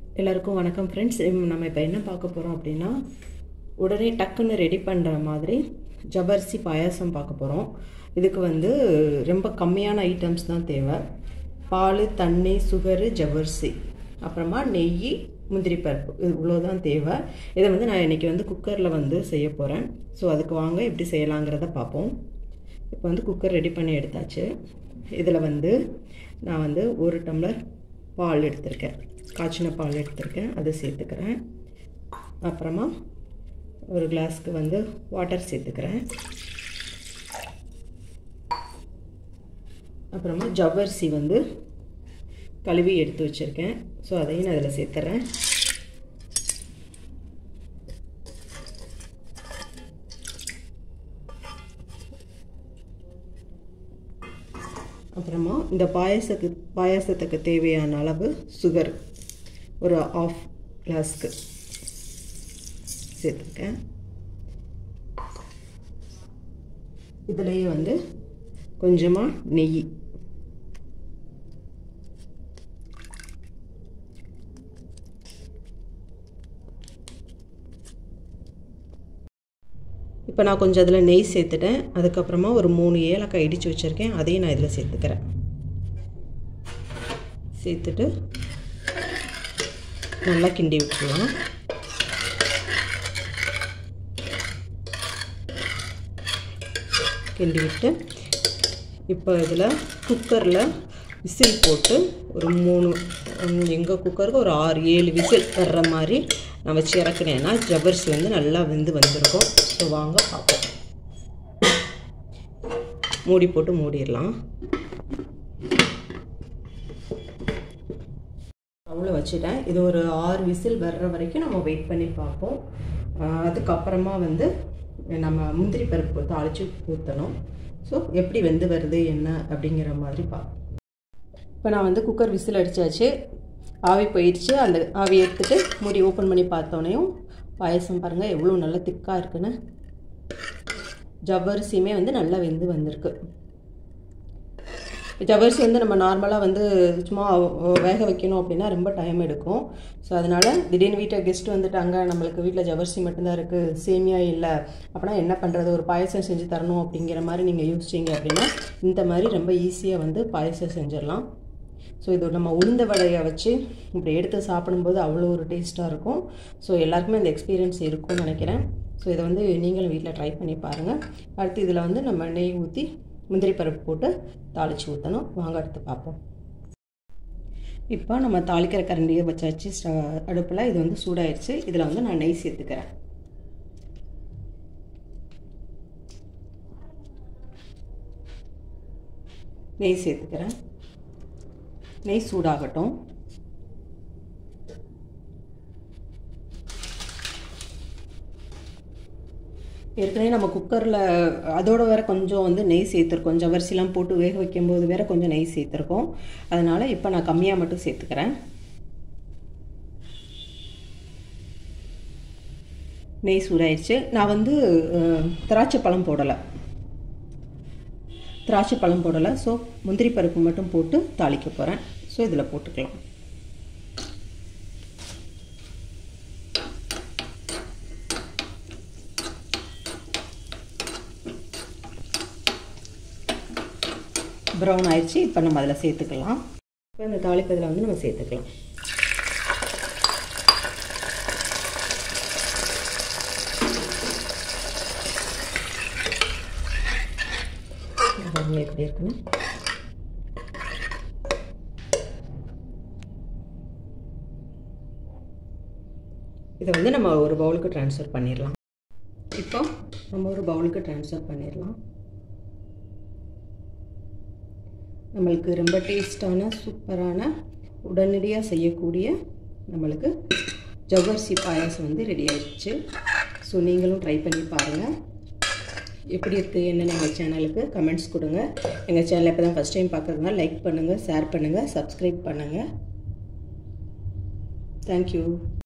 எல்லாருக்கும் வணக்கம் ஃப்ரெண்ட்ஸ் நம்ம இப்போ என்ன பார்க்க போகிறோம் அப்படின்னா உடனே டக்குன்னு ரெடி பண்ணுற மாதிரி ஜபர்சி பாயாசம் பார்க்க போகிறோம் இதுக்கு வந்து ரொம்ப கம்மியான ஐட்டம்ஸ் தான் தேவை பால் தண்ணி சுகரு ஜவர்சி அப்புறமா நெய் முந்திரி பருப்பு இது இவ்வளோதான் தேவை இதை வந்து நான் இன்றைக்கி வந்து குக்கரில் வந்து செய்ய போகிறேன் ஸோ அதுக்கு வாங்க எப்படி செய்யலாங்கிறத பார்ப்போம் இப்போ வந்து குக்கர் ரெடி பண்ணி எடுத்தாச்சு இதில் வந்து நான் வந்து ஒரு டம்ளர் பால் எடுத்திருக்கேன் காய்ச்சின பால் எடுத்திருக்கேன் அதை சேர்த்துக்கிறேன் அப்புறமா ஒரு கிளாஸ்க்கு வந்து வாட்டர் சேர்த்துக்கிறேன் அப்புறமா ஜவ்வரிசி வந்து கழுவி எடுத்து வச்சுருக்கேன் ஸோ அதையும் நான் அதில் சேர்த்துறேன் அப்புறமா இந்த பாயசத்துக்கு பாயாசத்துக்கு தேவையான அளவு சுகர் ஒரு ஆஃப் கிளாஸ்க்கு சேர்த்துருக்கேன் இதுலேயே வந்து கொஞ்சமாக நெய் இப்போ நான் கொஞ்சம் அதில் நெய் சேர்த்துட்டேன் அதுக்கப்புறமா ஒரு மூணு ஏலக்காய் இடித்து வச்சுருக்கேன் அதையும் நான் இதில் சேர்த்துக்கிறேன் சேர்த்துட்டு நல்லா கிண்டி விட்டுருலாம் கிண்டி விட்டு இப்போ இதில் குக்கரில் விசில் போட்டு ஒரு மூணு எங்கள் குக்கருக்கு ஒரு ஆறு ஏழு விசில் வர்ற மாதிரி நான் வச்சு இறக்குனேன்னா ஜவ்வரிசி வந்து நல்லா வெந்து வந்திருக்கும் ஸோ வாங்க பார்ப்போம் மூடி போட்டு மூடிடலாம் அவ்வளோ வச்சுட்டேன் இது ஒரு ஆறு விசில் வர்ற வரைக்கும் நம்ம வெயிட் பண்ணி பார்ப்போம் அதுக்கப்புறமா வந்து நம்ம முந்திரி பருப்பு தாளித்து ஊற்றணும் ஸோ எப்படி வெந்து வருது என்ன அப்படிங்கிற மாதிரி பார்ப்போம் இப்போ நான் வந்து குக்கர் விசில் அடித்தாச்சு ஆவி போயிடுச்சு அந்த ஆவி எடுத்துகிட்டு மூடி ஓப்பன் பண்ணி பார்த்தோன்னேயும் பாயசம் பாருங்கள் எவ்வளோ நல்லா திக்காக இருக்குன்னு ஜவ்வரிசியுமே வந்து நல்லா வெந்து வந்திருக்கு ஜவ்வரிசி வந்து நம்ம நார்மலாக வந்து சும்மா வேக வைக்கணும் அப்படின்னா ரொம்ப டைம் எடுக்கும் ஸோ அதனால் திடீர்னு வீட்டை கெஸ்ட் வந்துட்டாங்க நம்மளுக்கு வீட்டில் ஜவ்வரிசி மட்டும்தான் இருக்குது சேமியா இல்லை அப்படின்னா என்ன பண்ணுறது ஒரு பாயசம் செஞ்சு தரணும் அப்படிங்கிற மாதிரி நீங்கள் யோசிச்சிங்க அப்படின்னா இந்த மாதிரி ரொம்ப ஈஸியாக வந்து பாயசம் செஞ்சிடலாம் ஸோ இது நம்ம உளுந்த வடையை வச்சு இப்படி எடுத்து சாப்பிடும்போது அவ்வளோ ஒரு டேஸ்ட்டாக இருக்கும் ஸோ எல்லாருக்குமே அந்த எக்ஸ்பீரியன்ஸ் இருக்கும்னு நினைக்கிறேன் ஸோ இதை வந்து நீங்களும் வீட்டில் ட்ரை பண்ணி பாருங்கள் அடுத்து இதில் வந்து நம்ம நெய் ஊற்றி முந்திரி பருப்பு போட்டு தாளித்து ஊற்றணும் வாங்க அடுத்து பார்ப்போம் இப்போ நம்ம தாளிக்கிற கரண்டியை வச்சாச்சு அடுப்பில் இது வந்து சூடாயிடுச்சு இதில் வந்து நான் நெய் சேர்த்துக்கிறேன் நெய் சேர்த்துக்கிறேன் நெய் சூடாகட்டும் ஏற்கனவே நம்ம குக்கரில் அதோட வேற கொஞ்சம் வந்து நெய் சேர்த்துருக்கோம் ஜவரிசிலாம் போட்டு வேக வைக்கும்போது வேற கொஞ்சம் நெய் சேர்த்துருக்கோம் அதனால் இப்போ நான் கம்மியாக மட்டும் சேர்த்துக்கிறேன் நெய் சூடாயிடுச்சு நான் வந்து திராட்சை பழம் போடலை திராட்சை பழம் போடலை ஸோ முந்திரி பருப்பு மட்டும் போட்டு தாளிக்க போகிறேன் ஸோ இதில் போட்டுக்கலாம் ப்ரௌன் ஆயிடுச்சு இப்போ நம்ம அதில் சேர்த்துக்கலாம் இப்போ இந்த தாளிப்பதில் வந்து நம்ம சேர்த்துக்கலாம் பாருங்க எப்படி இருக்குன்னு இதை வந்து நம்ம ஒரு பவுலுக்கு ட்ரான்ஸ்ஃபர் பண்ணிடலாம் இப்போ நம்ம ஒரு பவுலுக்கு ட்ரான்ஸ்ஃபர் பண்ணிடலாம் நம்மளுக்கு ரொம்ப டேஸ்டான சூப்பரான உடனடியாக செய்யக்கூடிய நம்மளுக்கு ஜவ்வரிசி பாயாசம் வந்து ரெடி ஆகிடுச்சு ஸோ நீங்களும் ட்ரை பண்ணி பாருங்கள் எப்படி இருக்குது என்னென்னு எங்கள் சேனலுக்கு கமெண்ட்ஸ் கொடுங்க எங்கள் சேனலை இப்போ தான் ஃபஸ்ட் டைம் பார்க்குறதுனால லைக் பண்ணுங்கள் ஷேர் பண்ணுங்கள் சப்ஸ்கிரைப் பண்ணுங்கள் தேங்க்யூ